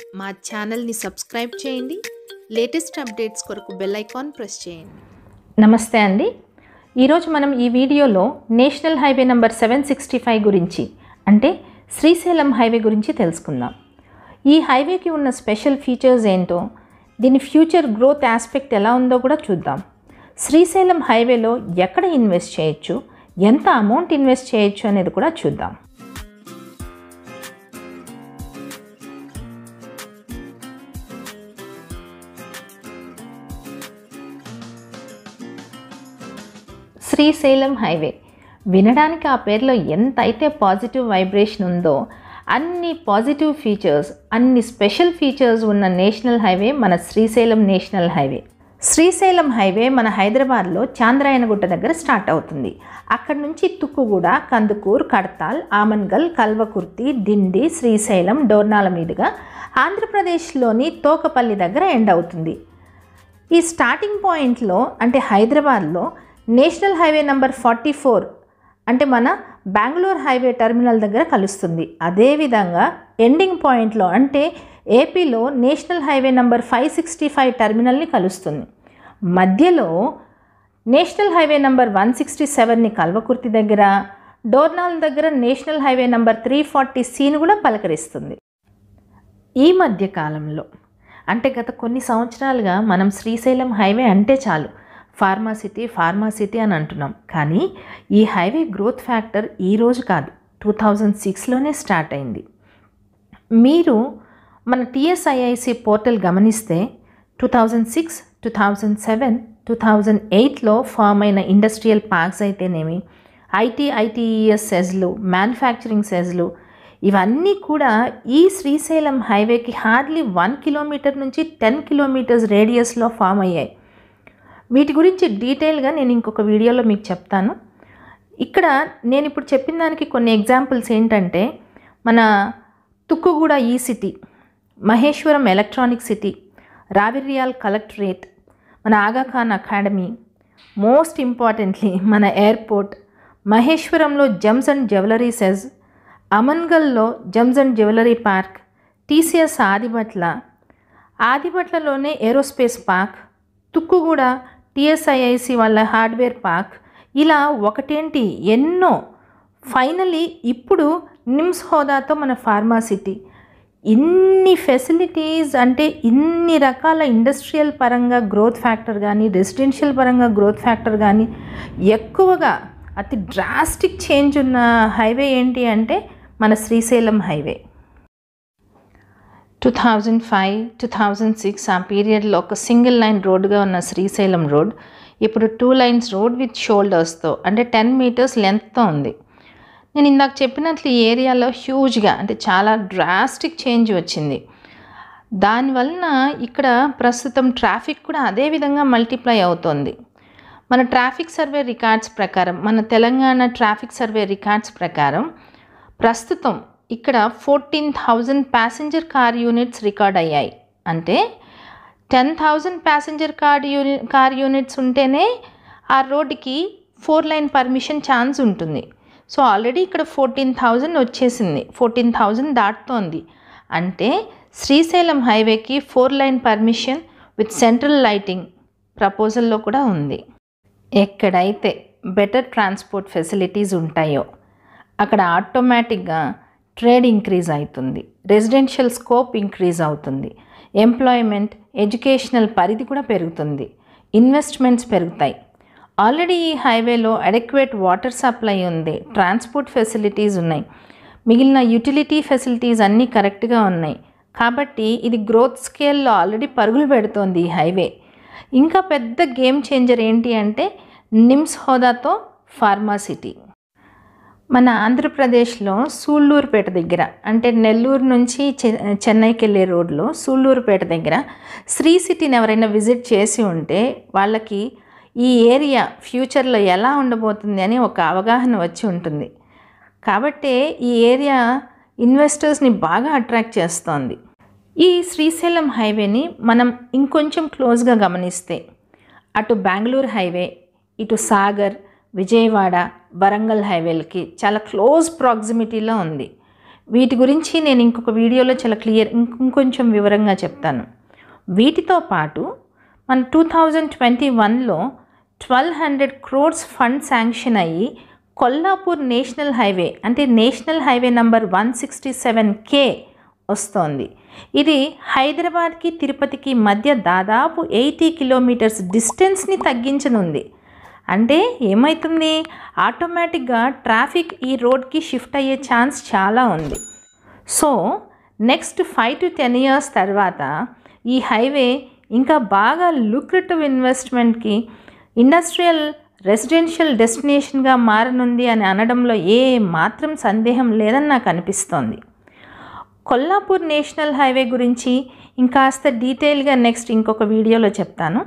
మా ఛానల్ని సబ్స్క్రైబ్ చేయండి లేటెస్ట్ అప్డేట్స్ కొరకు బెల్ ఐకాన్ ప్రెస్ చేయండి నమస్తే అండి ఈరోజు మనం ఈ వీడియోలో national highway number seven sixty five గురించి అంటే శ్రీశైలం హైవే గురించి తెలుసుకుందాం ఈ హైవేకి ఉన్న స్పెషల్ ఫీచర్స్ ఏంటో దీని ఫ్యూచర్ గ్రోత్ ఆస్పెక్ట్ ఎలా ఉందో కూడా చూద్దాం శ్రీశైలం హైవేలో ఎక్కడ ఇన్వెస్ట్ చేయొచ్చు ఎంత అమౌంట్ ఇన్వెస్ట్ చేయొచ్చు అనేది కూడా చూద్దాం శ్రీశైలం హైవే వినడానికి ఆ పేరులో ఎంత అయితే పాజిటివ్ వైబ్రేషన్ ఉందో అన్ని పాజిటివ్ ఫీచర్స్ అన్ని స్పెషల్ ఫీచర్స్ ఉన్న నేషనల్ హైవే మన Srisailam national highway Srisailam highway మన హైదరాబాద్లో చాంద్రాయనగుట్ట దగ్గర స్టార్ట్ అవుతుంది అక్కడి నుంచి తుక్కుగూడ కందుకూర్ కడతాల్ ఆమన్గల్ కల్వకుర్తి డిండి శ్రీశైలం డోర్నాల మీదుగా ఆంధ్రప్రదేశ్లోని తోకపల్లి దగ్గర ఎండ్ అవుతుంది ఈ స్టార్టింగ్ పాయింట్లో అంటే హైదరాబాద్లో national highway number forty four అంటే మన బెంగళూరు హైవే టెర్మినల్ దగ్గర కలుస్తుంది అదేవిధంగా ఎండింగ్ పాయింట్లో అంటే ఏపీలో national highway number five sixty five టెర్మినల్ని కలుస్తుంది మధ్యలో national highway number one sixty సెవెన్ని కల్వకుర్తి దగ్గర డోర్నాల్ దగ్గర national highway number three forty సీని కూడా పలకరిస్తుంది ఈ మధ్య కాలంలో అంటే గత కొన్ని సంవత్సరాలుగా మనం శ్రీశైలం హైవే అంటే చాలు ఫార్మాసిటీ ఫార్మాసిటీ అని అంటున్నాం కానీ ఈ హైవే గ్రోత్ ఫ్యాక్టర్ ఈ రోజు కాదు టూ థౌజండ్ సిక్స్లోనే స్టార్ట్ అయింది మీరు మన టీఎస్ఐఐసి పోర్టల్ గమనిస్తే two thousand six two thousand seven two thousand ఎయిట్లో ఫామ్ అయిన ఇండస్ట్రియల్ పార్క్స్ అయితేనేమి ఐటీ ఐటీఈఎస్ సెజ్లు మ్యానుఫ్యాక్చరింగ్ సెజ్లు ఇవన్నీ కూడా ఈ శ్రీశైలం హైవేకి హార్డ్లీ వన్ కిలోమీటర్ నుంచి టెన్ కిలోమీటర్స్ రేడియస్లో ఫామ్ అయ్యాయి వీటి గురించి డీటెయిల్గా నేను ఇంకొక వీడియోలో మీకు చెప్తాను ఇక్కడ నేను ఇప్పుడు చెప్పిన దానికి కొన్ని ఎగ్జాంపుల్స్ ఏంటంటే మన Tukkuguda E city Maheshwaram electronic city Raviryal collectorate మన ఆగాఖాన్ అకాడమీ మోస్ట్ ఇంపార్టెంట్లీ మన ఎయిర్పోర్ట్ మహేశ్వరంలో జమ్స్ అండ్ జ్యువెలరీ సెజ్ అమన్గల్లో gems and jewellery park TCS Adibatla ఆదిబట్లలోనే ఏరోస్పేస్ పార్క్ తుక్కుగూడ టిఎస్ఐఐసి వాళ్ళ హార్డ్వేర్ పార్క్ ఇలా ఒకటేంటి ఎన్నో ఫైనలీ ఇప్పుడు నిమ్స్ హోదాతో మన ఫార్మాసిటీ ఇన్ని ఫెసిలిటీస్ అంటే ఇన్ని రకాల ఇండస్ట్రియల్ పరంగా గ్రోత్ ఫ్యాక్టర్ కానీ రెసిడెన్షియల్ పరంగా గ్రోత్ ఫ్యాక్టర్ కానీ ఎక్కువగా అతి డ్రాస్టిక్ చేంజ్ ఉన్న హైవే ఏంటి అంటే మన Srisailam highway two thousand five two thousand six ఆ పీరియడ్లో ఒక సింగిల్ లైన్ రోడ్డుగా ఉన్న శ్రీశైలం రోడ్ ఇప్పుడు టూ లైన్స్ రోడ్ విత్ షోల్డర్స్తో అంటే టెన్ మీటర్స్ లెంత్తో ఉంది నేను ఇందాక చెప్పినట్లు ఈ ఏరియాలో హ్యూజ్గా అంటే చాలా డ్రాస్టిక్ చేంజ్ వచ్చింది దానివలన ఇక్కడ ప్రస్తుతం ట్రాఫిక్ కూడా అదే విధంగా మల్టిప్లై అవుతోంది మన ట్రాఫిక్ సర్వే రికార్డ్స్ ప్రకారం మన తెలంగాణ ట్రాఫిక్ సర్వే రికార్డ్స్ ప్రకారం ప్రస్తుతం ఇక్కడ fourteen thousand passenger car units record అయ్యాయి అంటే టెన్ థౌజండ్ ప్యాసింజర్ కార్ యూని కార్ యూనిట్స్ ఉంటేనే ఆ రోడ్డుకి ఫోర్ లైన్ పర్మిషన్ ఛాన్స్ ఉంటుంది సో ఆల్రెడీ ఇక్కడ ఫోర్టీన్ థౌజండ్ వచ్చేసింది ఫోర్టీన్ థౌజండ్ దాటుతోంది అంటే శ్రీశైలం హైవేకి four line permission with central lighting ప్రపోజల్లో కూడా ఉంది ఎక్కడైతే బెటర్ ట్రాన్స్పోర్ట్ ఫెసిలిటీస్ ఉంటాయో అక్కడ ఆటోమేటిక్గా ట్రేడ్ ఇంక్రీజ్ అవుతుంది రెసిడెన్షియల్ స్కోప్ ఇంక్రీజ్ అవుతుంది ఎంప్లాయ్మెంట్ ఎడ్యుకేషనల్ పరిధి కూడా పెరుగుతుంది ఇన్వెస్ట్మెంట్స్ పెరుగుతాయి ఆల్రెడీ ఈ హైవేలో అడెక్వేట్ వాటర్ సప్లై ఉంది ట్రాన్స్పోర్ట్ ఫెసిలిటీస్ ఉన్నాయి మిగిలిన యూటిలిటీ ఫెసిలిటీస్ అన్నీ కరెక్ట్గా ఉన్నాయి కాబట్టి ఇది గ్రోత్ స్కేల్లో ఆల్రెడీ పరుగులు పెడుతోంది ఈ హైవే ఇంకా పెద్ద గేమ్ చేంజర్ ఏంటి అంటే నిమ్స్ హోదాతో ఫార్మాసిటీ మన ఆంధ్రప్రదేశ్లో సూళ్ళూరుపేట దగ్గర అంటే నెల్లూరు నుంచి చెన్నైకి వెళ్ళే రోడ్లో సూళ్ళూరుపేట దగ్గర శ్రీ సిటీని ఎవరైనా విజిట్ చేసి ఉంటే వాళ్ళకి ఈ ఏరియా ఫ్యూచర్లో ఎలా ఉండబోతుంది అని ఒక అవగాహన వచ్చి ఉంటుంది కాబట్టే ఈ ఏరియా ఇన్వెస్టర్స్ని బాగా అట్రాక్ట్ చేస్తోంది ఈ శ్రీశైలం హైవేని మనం ఇంకొంచెం క్లోజ్గా గమనిస్తే అటు బెంగళూరు హైవే ఇటు సాగర్ విజయవాడ వరంగల్ హైవేలకి చాలా క్లోజ్ ప్రాక్సిమిటీలో ఉంది వీటి గురించి నేను ఇంకొక వీడియోలో చాలా క్లియర్ ఇంకొంచెం వివరంగా చెప్తాను వీటితో పాటు మన టూ థౌజండ్ ట్వంటీ వన్లో twelve hundred crores fund sanction అయ్యి కొల్లాపూర్ నేషనల్ హైవే అంటే national highway number one sixty seven కే వస్తోంది ఇది హైదరాబాద్కి తిరుపతికి మధ్య దాదాపు ఎయిటీ కిలోమీటర్స్ డిస్టెన్స్ని తగ్గించనుంది అంటే ఏమవుతుంది ఆటోమేటిక్గా ట్రాఫిక్ ఈ రోడ్కి షిఫ్ట్ అయ్యే ఛాన్స్ చాలా ఉంది so next five to ten years తర్వాత ఈ హైవే ఇంకా బాగా లుక్రేటివ్ ఇన్వెస్ట్మెంట్కి ఇండస్ట్రియల్ రెసిడెన్షియల్ డెస్టినేషన్గా మారనుంది అని అనడంలో ఏ మాత్రం సందేహం లేదని నాకు అనిపిస్తోంది కొల్లాపూర్ నేషనల్ హైవే గురించి ఇంకాస్త డీటెయిల్గా నెక్స్ట్ ఇంకొక వీడియోలో చెప్తాను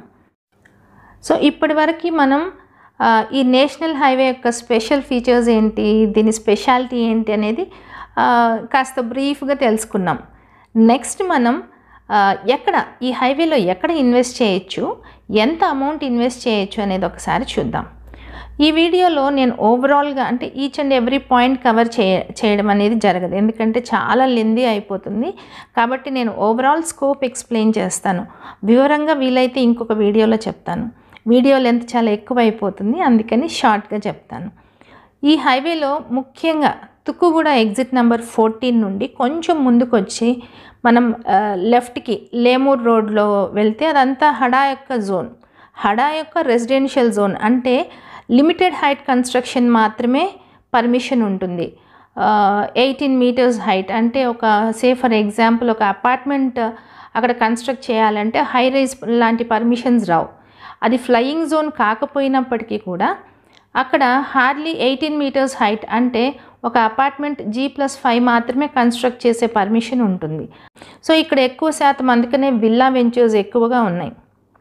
సో ఇప్పటి వరకు మనం ఆ, ఈ నేషనల్ హైవే యొక్క స్పెషల్ ఫీచర్స్ ఏంటి దీని స్పెషాలిటీ ఏంటి అనేది ఆ, కాస్త బ్రీఫ్గా తెలుసుకున్నాం నెక్స్ట్ మనం ఆ, ఎక్కడ ఈ హైవేలో ఎక్కడ ఇన్వెస్ట్ చేయొచ్చు ఎంత అమౌంట్ ఇన్వెస్ట్ చేయొచ్చు అనేది ఒకసారి చూద్దాం ఈ వీడియోలో నేను ఓవరాల్గా అంటే each and every point cover చేయ చేయడం అనేది జరగదు ఎందుకంటే చాలా లెందీ అయిపోతుంది కాబట్టి నేను ఓవరాల్ స్కోప్ ఎక్స్ప్లెయిన్ చేస్తాను వివరంగా వీలైతే ఇంకొక వీడియోలో చెప్తాను వీడియో లెంత్ చాలా ఎక్కువ అయిపోతుంది అందుకని షార్ట్గా చెప్తాను ఈ హైవేలో ముఖ్యంగా తుక్కుగూడ ఎగ్జిట్ నెంబర్ ఫోర్టీన్ నుండి కొంచెం ముందుకు వచ్చి మనం ఆ, లెఫ్ట్కి లేమూర్ రోడ్లో వెళ్తే అదంతా హడా యొక్క జోన్ హడా యొక్క రెసిడెన్షియల్ జోన్ అంటే లిమిటెడ్ హైట్ కన్స్ట్రక్షన్ మాత్రమే పర్మిషన్ ఉంటుంది ఎయిటీన్ మీటర్స్ హైట్ అంటే ఒక సే ఫర్ ఎగ్జాంపుల్ ఒక అపార్ట్మెంట్ అక్కడ కన్స్ట్రక్ట్ చేయాలంటే హై రైజ్ లాంటి పర్మిషన్స్ రావు అది ఫ్లయింగ్ జోన్ కాకపోయినప్పటికీ కూడా అక్కడ హార్డ్లీ ఎయిటీన్ మీటర్స్ హైట్ అంటే ఒక అపార్ట్మెంట్ జీ ప్లస్ ఫైవ్ మాత్రమే కన్స్ట్రక్ట్ చేసే పర్మిషన్ ఉంటుంది సో ఇక్కడ ఎక్కువ శాతం అందుకనే విల్లా వెంచర్స్ ఎక్కువగా ఉన్నాయి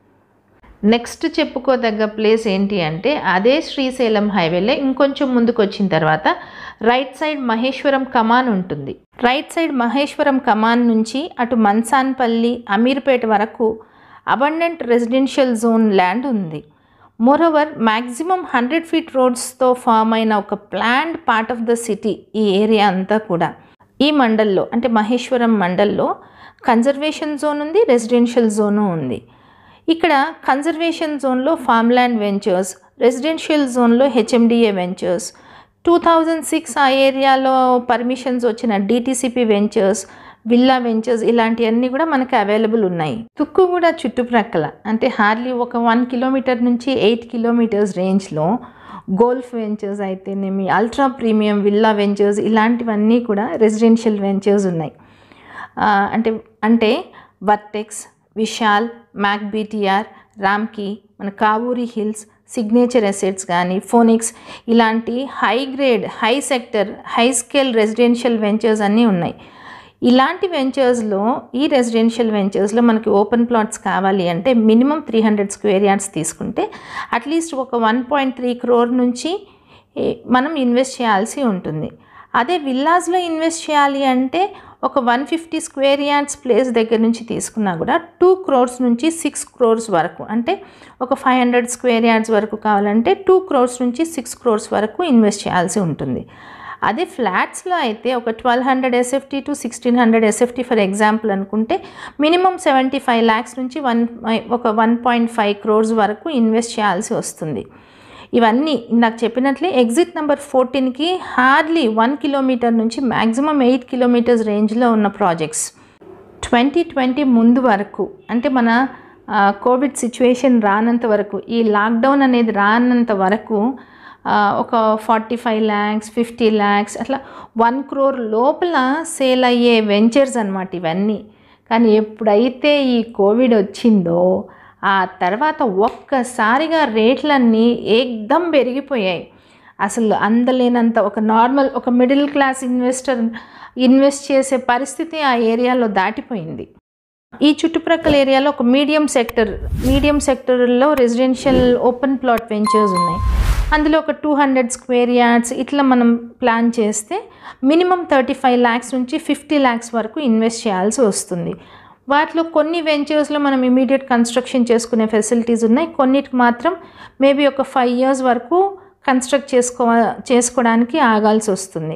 నెక్స్ట్ చెప్పుకోదగ్గ ప్లేస్ ఏంటి అంటే అదే శ్రీశైలం హైవేలో ఇంకొంచెం ముందుకు వచ్చిన తర్వాత రైట్ సైడ్ మహేశ్వరం కమాన్ ఉంటుంది రైట్ సైడ్ మహేశ్వరం కమాన్ నుంచి అటు మన్సాన్పల్లి అమీర్పేట వరకు అబండెంట్ రెసిడెన్షియల్ జోన్ ల్యాండ్ ఉంది మోరోవర్ మ్యాక్సిమం హండ్రెడ్ ఫీట్ రోడ్స్తో ఫామ్ అయిన ఒక planned part of the city ఈ ఏరియా అంతా కూడా ఈ మండల్లో అంటే మహేశ్వరం మండల్లో కన్జర్వేషన్ జోన్ ఉంది రెసిడెన్షియల్ జోను ఉంది ఇక్కడ కన్జర్వేషన్ జోన్లో ఫార్మ్ల్యాండ్ వెంచర్స్ రెసిడెన్షియల్ జోన్లో HMDA ventures two thousand six ఆ ఏరియాలో పర్మిషన్స్ వచ్చిన డిటీసీపీ వెంచర్స్ విల్లా వెంచర్స్ ఇలాంటివన్నీ కూడా మనకి అవైలబుల్ ఉన్నాయి తుక్కు కూడా చుట్టుప్రక్కల అంటే హార్లీ ఒక వన్ కిలోమీటర్ నుంచి ఎయిట్ కిలోమీటర్స్ రేంజ్లో గోల్ఫ్ వెంచర్స్ అయితేనేమి అల్ట్రా ప్రీమియం విల్లా వెంచర్స్ ఇలాంటివన్నీ కూడా రెసిడెన్షియల్ వెంచర్స్ ఉన్నాయి ఆ, అంటే అంటే vertex Vishal Mac BTR Ramky మన కావూరి హిల్స్ సిగ్నేచర్ ఎసెట్స్ కానీ ఫోనిక్స్ ఇలాంటి high grade high sector high scale residential ventures అన్నీ ఉన్నాయి ఇలాంటి వెంచర్స్లో ఈ రెసిడెన్షియల్ వెంచర్స్లో మనకి ఓపెన్ ప్లాట్స్ కావాలి అంటే minimum three hundred square yards తీసుకుంటే అట్లీస్ట్ ఒక వన్ పాయింట్ త్రీ క్రోర్ నుంచి ఏ, మనం ఇన్వెస్ట్ చేయాల్సి ఉంటుంది అదే విల్లాస్లో ఇన్వెస్ట్ చేయాలి అంటే ఒక one fifty square yards place దగ్గర నుంచి తీసుకున్నా కూడా టూ క్రోర్స్ నుంచి సిక్స్ క్రోర్స్ వరకు అంటే ఒక ఫైవ్ హండ్రెడ్ స్క్వేర్ యార్డ్స్ వరకు కావాలంటే టూ క్రోర్స్ నుంచి సిక్స్ క్రోర్స్ వరకు ఇన్వెస్ట్ చేయాల్సి ఉంటుంది అదే ఫ్లాట్స్లో అయితే ఒక twelve hundred SFT to sixteen hundred SFT for example అనుకుంటే మినిమం సెవెంటీ ఫైవ్ ల్యాక్స్ నుంచి వన్ ఒక వన్ పాయింట్ ఫైవ్ క్రోర్స్ వరకు ఇన్వెస్ట్ చేయాల్సి వస్తుంది ఇవన్నీ ఇందాక చెప్పినట్లే ఎగ్జిట్ నెంబర్ ఫోర్టీన్కి హార్డ్లీ వన్ కిలోమీటర్ నుంచి మ్యాక్సిమం ఎయిట్ కిలోమీటర్స్ రేంజ్లో ఉన్న ప్రాజెక్ట్స్ ట్వంటీ ట్వంటీ ముందు వరకు అంటే మన ఆ, కోవిడ్ సిచ్యువేషన్ రానంత వరకు ఈ లాక్డౌన్ అనేది రానంత వరకు ఆ, ఒక forty five lakhs fifty lakhs అట్లా వన్ క్రోర్ లోపల సేల్ అయ్యే వెంచర్స్ అనమాట ఇవన్నీ కానీ ఎప్పుడైతే ఈ కోవిడ్ వచ్చిందో ఆ తర్వాత ఒక్కసారిగా రేట్లన్నీ ఏకదం పెరిగిపోయాయి అసలు అందలేనంత ఒక నార్మల్ ఒక మిడిల్ క్లాస్ ఇన్వెస్టర్ ఇన్వెస్ట్ చేసే పరిస్థితి ఆ ఏరియాలో దాటిపోయింది ఈ చుట్టుప్రక్కల ఏరియాలో ఒక మీడియం సెక్టర్ మీడియం సెక్టర్లో రెసిడెన్షియల్ ఓపెన్ ప్లాట్ వెంచర్స్ ఉన్నాయి అందులో ఒక టూ హండ్రెడ్ స్క్వేర్ యార్డ్స్ ఇట్లా మనం ప్లాన్ చేస్తే మినిమం థర్టీ ఫైవ్ ల్యాక్స్ నుంచి ఫిఫ్టీ ల్యాక్స్ వరకు ఇన్వెస్ట్ చేయాల్సి వస్తుంది వాటిలో కొన్ని వెంచర్స్లో మనం ఇమీడియట్ కన్స్ట్రక్షన్ చేసుకునే ఫెసిలిటీస్ ఉన్నాయి కొన్నిటికి మాత్రం మేబీ ఒక ఫైవ్ ఇయర్స్ వరకు కన్స్ట్రక్ట్ చేసుకో చేసుకోవడానికి ఆగాల్సి వస్తుంది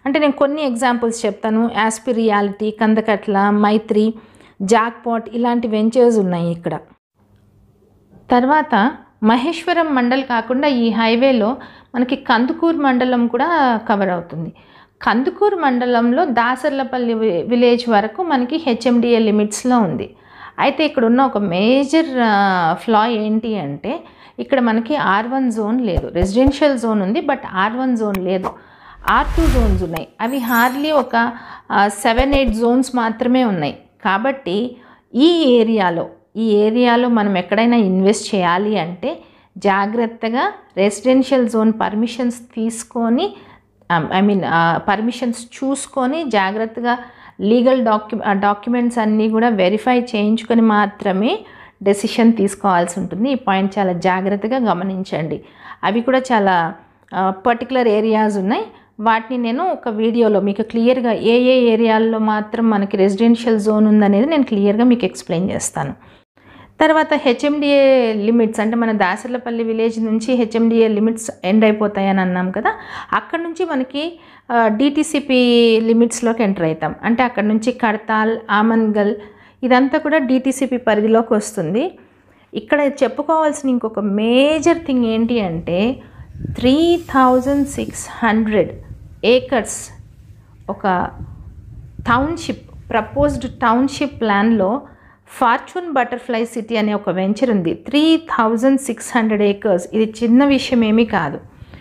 అంటే నేను కొన్ని ఎగ్జాంపుల్స్ చెప్తాను యాస్పి రియాలిటీ కందకట్ల మైత్రి జాక్పాట్ ఇలాంటి వెంచర్స్ ఉన్నాయి ఇక్కడ తర్వాత మహేశ్వరం మండల్ కాకుండా ఈ హైవేలో మనకి కందుకూరు మండలం కూడా కవర్ అవుతుంది కందుకూరు మండలంలో దాసర్లపల్లి వి- విలేజ్ వరకు మనకి హెచ్ఎండిఏ లిమిట్స్లో ఉంది అయితే ఇక్కడ ఉన్న ఒక మేజర్ ఫ్లా ఏంటి అంటే ఇక్కడ మనకి ఆర్ వన్ జోన్ లేదు రెసిడెన్షియల్ జోన్ ఉంది బట్ ఆర్ వన్ జోన్ లేదు ఆర్ టూ జోన్స్ ఉన్నాయి అవి హార్డ్లీ ఒక సెవెన్ ఎయిట్ జోన్స్ మాత్రమే ఉన్నాయి కాబట్టి ఈ ఏరియాలో ఈ ఏరియాలో మనం ఎక్కడైనా ఇన్వెస్ట్ చేయాలి అంటే జాగ్రత్తగా రెసిడెన్షియల్ జోన్ పర్మిషన్స్ తీసుకొని ఐ మీన్ పర్మిషన్స్ చూసుకొని జాగ్రత్తగా లీగల్ డాక్యు డాక్యుమెంట్స్ అన్నీ కూడా వెరిఫై చేయించుకొని మాత్రమే డెసిషన్ తీసుకోవాల్సి ఉంటుంది ఈ పాయింట్ చాలా జాగ్రత్తగా గమనించండి అవి కూడా చాలా పర్టికులర్ ఏరియాస్ ఉన్నాయి వాటిని నేను ఒక వీడియోలో మీకు క్లియర్గా ఏ ఏ ఏరియాల్లో మాత్రం మనకి రెసిడెన్షియల్ జోన్ ఉందనేది నేను క్లియర్గా మీకు ఎక్స్ప్లెయిన్ చేస్తాను తర్వాత హెచ్ఎండిఏ లిమిట్స్ అంటే మన దాసర్లపల్లి విలేజ్ నుంచి హెచ్ఎండిఏ లిమిట్స్ ఎండ్ అయిపోతాయని అన్నాం కదా అక్కడ నుంచి మనకి డిటీసీపీ లిమిట్స్లోకి ఎంటర్ అవుతాం అంటే అక్కడ నుంచి కడతాల్ ఆమన్గల్ ఇదంతా కూడా డిటీసీపీ పరిధిలోకి వస్తుంది ఇక్కడ చెప్పుకోవాల్సిన ఇంకొక మేజర్ థింగ్ ఏంటి అంటే three thousand six hundred acres ఒక టౌన్షిప్ ప్రపోజ్డ్ టౌన్షిప్ ప్లాన్లో ఫార్చ్యూన్ బటర్ఫ్లై సిటీ అనే ఒక వెంచర్ ఉంది three thousand six hundred acres ఇది చిన్న విషయం ఏమీ కాదు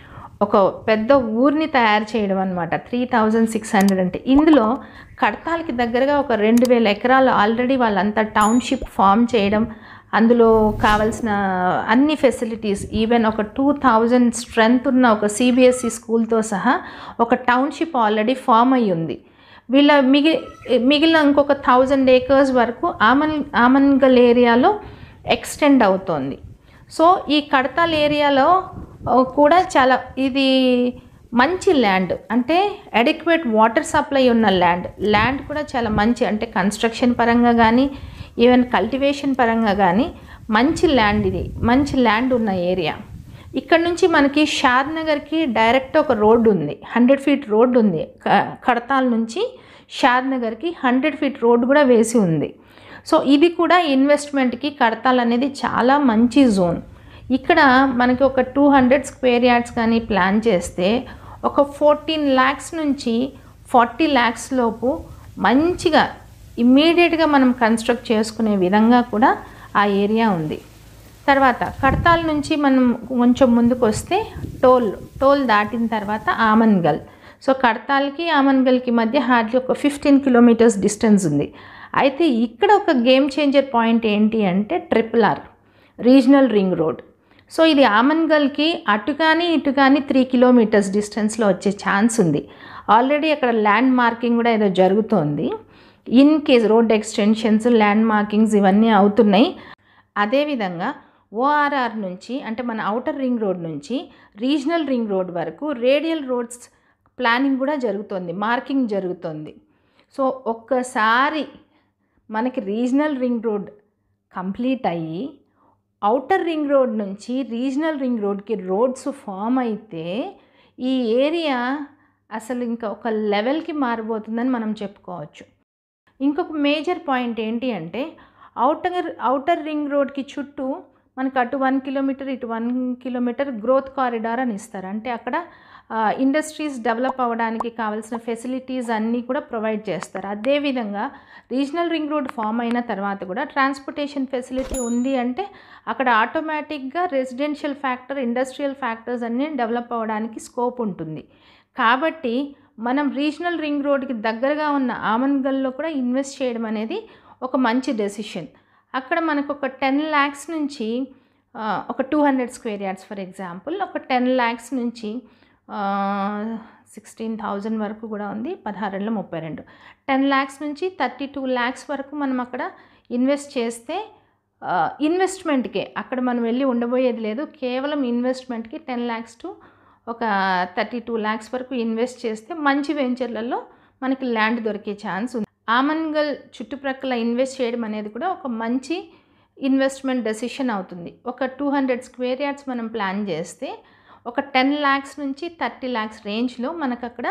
ఒక పెద్ద ఊరిని తయారు చేయడం అనమాట త్రీ థౌజండ్ సిక్స్ హండ్రెడ్ అంటే ఇందులో కడతాలకి దగ్గరగా ఒక రెండు వేల ఎకరాలు ఆల్రెడీ వాళ్ళంతా టౌన్షిప్ ఫామ్ చేయడం అందులో కావాల్సిన అన్ని ఫెసిలిటీస్ ఈవెన్ ఒక టూ థౌజండ్ స్ట్రెంగ్త్ ఉన్న ఒక సిబిఎస్ఈ స్కూల్తో సహా ఒక టౌన్షిప్ ఆల్రెడీ ఫామ్ అయ్యి ఉంది వీళ్ళ మిగి మిగిలిన ఇంకొక థౌజండ్ ఏకర్స్ వరకు ఆమన్ ఆమన్గల్ ఏరియాలో ఎక్స్టెండ్ అవుతోంది సో ఈ కడతాల్ ఏరియాలో ఆ, కూడా చాలా ఇది మంచి ల్యాండ్ అంటే అడిక్వేట్ వాటర్ సప్లై ఉన్న ల్యాండ్ ల్యాండ్ కూడా చాలా మంచి అంటే కన్స్ట్రక్షన్ పరంగా కానీ ఈవెన్ కల్టివేషన్ పరంగా కానీ మంచి ల్యాండ్ ఇది మంచి ల్యాండ్ ఉన్న ఏరియా ఇక్కడ నుంచి మనకి షాద్ నగర్కి డైరెక్ట్ ఒక రోడ్డు ఉంది హండ్రెడ్ ఫీట్ రోడ్డు ఉంది క- కడతాల్ నుంచి షాద్ నగర్కి హండ్రెడ్ ఫీట్ రోడ్డు కూడా వేసి ఉంది సో ఇది కూడా ఇన్వెస్ట్మెంట్కి కడతాల్ అనేది చాలా మంచి జోన్ ఇక్కడ మనకి ఒక టూ హండ్రెడ్ స్క్వేర్ యార్డ్స్ కానీ ప్లాన్ చేస్తే ఒక ఫోర్టీన్ ల్యాక్స్ నుంచి ఫార్టీ ల్యాక్స్ లోపు మంచిగా ఇమ్మీడియట్గా మనం కన్స్ట్రక్ట్ చేసుకునే విధంగా కూడా ఆ ఏరియా ఉంది తర్వాత కడతాల్ నుంచి మనం కొంచెం ముందుకు వస్తే టోల్ టోల్ దాటిన తర్వాత ఆమన్గల్ సో కడతాల్కి ఆమన్గల్కి మధ్య హార్డ్లీ ఒక ఫిఫ్టీన్ కిలోమీటర్స్ డిస్టెన్స్ ఉంది అయితే ఇక్కడ ఒక గేమ్ చేంజర్ పాయింట్ ఏంటి అంటే triple R regional ring road so ఇది ఆమన్గల్కి అటు కానీ ఇటు కానీ త్రీ కిలోమీటర్స్ డిస్టెన్స్లో వచ్చే ఛాన్స్ ఉంది ఆల్రెడీ అక్కడ ల్యాండ్ మార్కింగ్ కూడా ఏదో జరుగుతోంది in case road extensions land markings ఇవన్నీ అవుతున్నాయి అదేవిధంగా ఓఆర్ఆర్ నుంచి అంటే మన అవుటర్ రింగ్ రోడ్ నుంచి రీజనల్ రింగ్ రోడ్ వరకు రేడియల్ రోడ్స్ ప్లానింగ్ కూడా జరుగుతుంది మార్కింగ్ జరుగుతుంది సో ఒక్కసారి మనకి రీజనల్ రింగ్ రోడ్ కంప్లీట్ అయ్యి అవుటర్ రింగ్ రోడ్ నుంచి రీజనల్ రింగ్ రోడ్కి రోడ్స్ ఫామ్ అయితే ఈ ఏరియా అసలు ఇంకా ఒక లెవెల్కి మారిపోతుందని మనం చెప్పుకోవచ్చు ఇంకొక మేజర్ పాయింట్ ఏంటి అంటే అవుటర్ అవుటర్ రింగ్ రోడ్కి చుట్టూ మనకు అటు వన్ కిలోమీటర్ ఇటు వన్ కిలోమీటర్ గ్రోత్ కారిడార్ అని ఇస్తారు అంటే అక్కడ ఇండస్ట్రీస్ డెవలప్ అవ్వడానికి కావాల్సిన ఫెసిలిటీస్ అన్నీ కూడా ప్రొవైడ్ చేస్తారు అదేవిధంగా రీజనల్ రింగ్ రోడ్ ఫామ్ అయిన తర్వాత కూడా ట్రాన్స్పోర్టేషన్ ఫెసిలిటీ ఉంది అంటే అక్కడ ఆటోమేటిక్గా రెసిడెన్షియల్ ఫ్యాక్టర్ ఇండస్ట్రియల్ ఫ్యాక్టర్స్ అన్నీ డెవలప్ అవ్వడానికి స్కోప్ ఉంటుంది కాబట్టి మనం రీజనల్ రింగ్ రోడ్కి దగ్గరగా ఉన్న ఆమన్గల్లో కూడా ఇన్వెస్ట్ చేయడం అనేది ఒక మంచి డెసిషన్ అక్కడ మనకు ఒక టెన్ ల్యాక్స్ నుంచి ఆ, ఒక two hundred square yards for example ఒక టెన్ ల్యాక్స్ నుంచి సిక్స్టీన్ థౌజండ్ వరకు కూడా ఉంది పదహారు వేల ముప్పై రెండు టెన్ ల్యాక్స్ నుంచి థర్టీ టూ ల్యాక్స్ వరకు మనం అక్కడ ఇన్వెస్ట్ చేస్తే ఇన్వెస్ట్మెంట్కే అక్కడ మనం వెళ్ళి ఉండబోయేది లేదు కేవలం ఇన్వెస్ట్మెంట్కి టెన్ ల్యాక్స్ టు ఒక థర్టీ టూ ల్యాక్స్ వరకు ఇన్వెస్ట్ చేస్తే మంచి వెంచర్లలో మనకి ల్యాండ్ దొరికే ఛాన్స్ ఉంది ఆమన్గల్ చుట్టుప్రక్కల ఇన్వెస్ట్ చేయడం అనేది కూడా ఒక మంచి ఇన్వెస్ట్మెంట్ డెసిషన్ అవుతుంది ఒక టూ హండ్రెడ్ స్క్వేర్ యార్డ్స్ మనం ప్లాన్ చేస్తే ఒక టెన్ ల్యాక్స్ నుంచి థర్టీ ల్యాక్స్ రేంజ్లో మనకు అక్కడ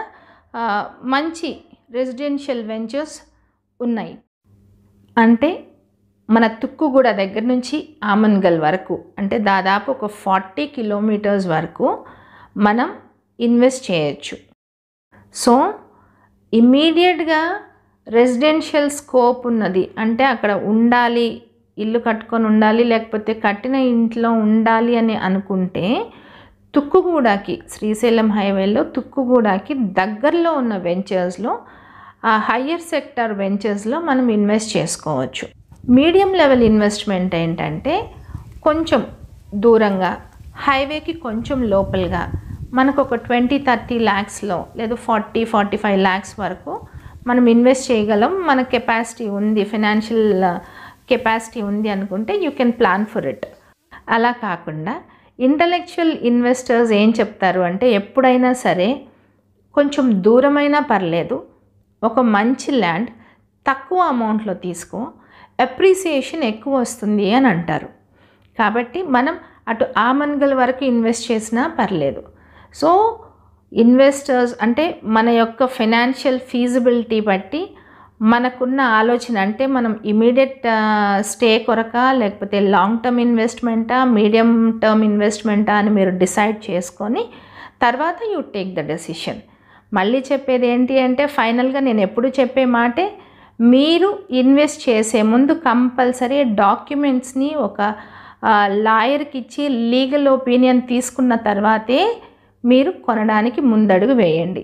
ఆ, మంచి రెసిడెన్షియల్ వెంచర్స్ ఉన్నాయి అంటే మన తుక్కుగూడ దగ్గర నుంచి ఆమన్గల్ వరకు అంటే దాదాపు ఒక ఫార్టీ కిలోమీటర్స్ వరకు మనం ఇన్వెస్ట్ చేయొచ్చు సో ఇమ్మీడియట్గా రెసిడెన్షియల్ స్కోప్ ఉన్నది అంటే అక్కడ ఉండాలి ఇల్లు కట్టుకొని ఉండాలి లేకపోతే కట్టిన ఇంట్లో ఉండాలి అని అనుకుంటే తుక్కుగూడకి శ్రీశైలం హైవేలో తుక్కుగూడకి దగ్గరలో ఉన్న వెంచర్స్లో ఆ హయ్యర్ సెక్టర్ వెంచర్స్లో మనం ఇన్వెస్ట్ చేసుకోవచ్చు మీడియం లెవెల్ ఇన్వెస్ట్మెంట్ ఏంటంటే కొంచెం దూరంగా హైవేకి కొంచెం లోపలగా మనకు ఒక ట్వంటీ థర్టీ ల్యాక్స్లో లేదా ఫార్టీ ఫార్టీ ఫైవ్ ల్యాక్స్ వరకు మనం ఇన్వెస్ట్ చేయగలం మన కెపాసిటీ ఉంది ఫినాన్షియల్ కెపాసిటీ ఉంది అనుకుంటే you can plan for it అలా కాకుండా ఇంటలెక్చువల్ ఇన్వెస్టర్స్ ఏం చెప్తారు అంటే ఎప్పుడైనా సరే కొంచెం దూరమైనా పర్లేదు ఒక మంచి ల్యాండ్ తక్కువ అమౌంట్లో తీసుకో అప్రిసియేషన్ ఎక్కువ వస్తుంది అని అంటారు కాబట్టి మనం అటు ఆమన్గల్ వరకు ఇన్వెస్ట్ చేసినా పర్లేదు సో ఇన్వెస్టర్స్ అంటే మన యొక్క ఫైనాన్షియల్ ఫీజిబిలిటీ బట్టి మనకున్న ఆలోచన అంటే మనం ఇమీడియట్ స్టే కొరక లేకపోతే లాంగ్ టర్మ్ ఇన్వెస్ట్మెంటా మీడియం టర్మ్ ఇన్వెస్ట్మెంటా అని మీరు డిసైడ్ చేసుకొని తర్వాత యూ టేక్ ద డెసిషన్ మళ్ళీ చెప్పేది ఏంటి అంటే ఫైనల్గా నేను ఎప్పుడు చెప్పే మాటే మీరు ఇన్వెస్ట్ చేసే ముందు కంపల్సరీ డాక్యుమెంట్స్ని ఒక లాయర్కి ఇచ్చి లీగల్ ఒపీనియన్ తీసుకున్న తర్వాతే మీరు కొనడానికి ముందడుగు వేయండి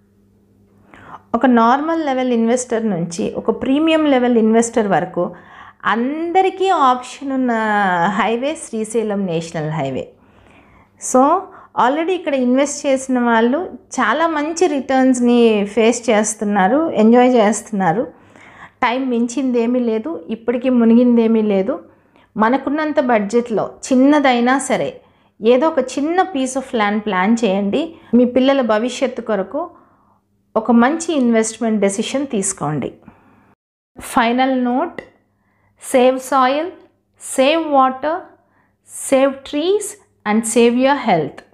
ఒక నార్మల్ లెవెల్ ఇన్వెస్టర్ నుంచి ఒక ప్రీమియం లెవెల్ ఇన్వెస్టర్ వరకు అందరికీ ఆప్షన్ ఉన్న highway Srisailam national highway so already ఇక్కడ ఇన్వెస్ట్ చేసిన వాళ్ళు చాలా మంచి రిటర్న్స్ని ఫేస్ చేస్తున్నారు ఎంజాయ్ చేస్తున్నారు టైం మించిందేమీ లేదు ఇప్పటికీ మునిగిందేమీ లేదు మనకున్నంత బడ్జెట్లో చిన్నదైనా సరే ఏదో ఒక చిన్న పీస్ ఆఫ్ ల్యాండ్ ప్లాన్ చేయండి మీ పిల్లల భవిష్యత్తు కొరకు ఒక మంచి ఇన్వెస్ట్మెంట్ డెసిషన్ తీసుకోండి final note save soil save water save trees and save your health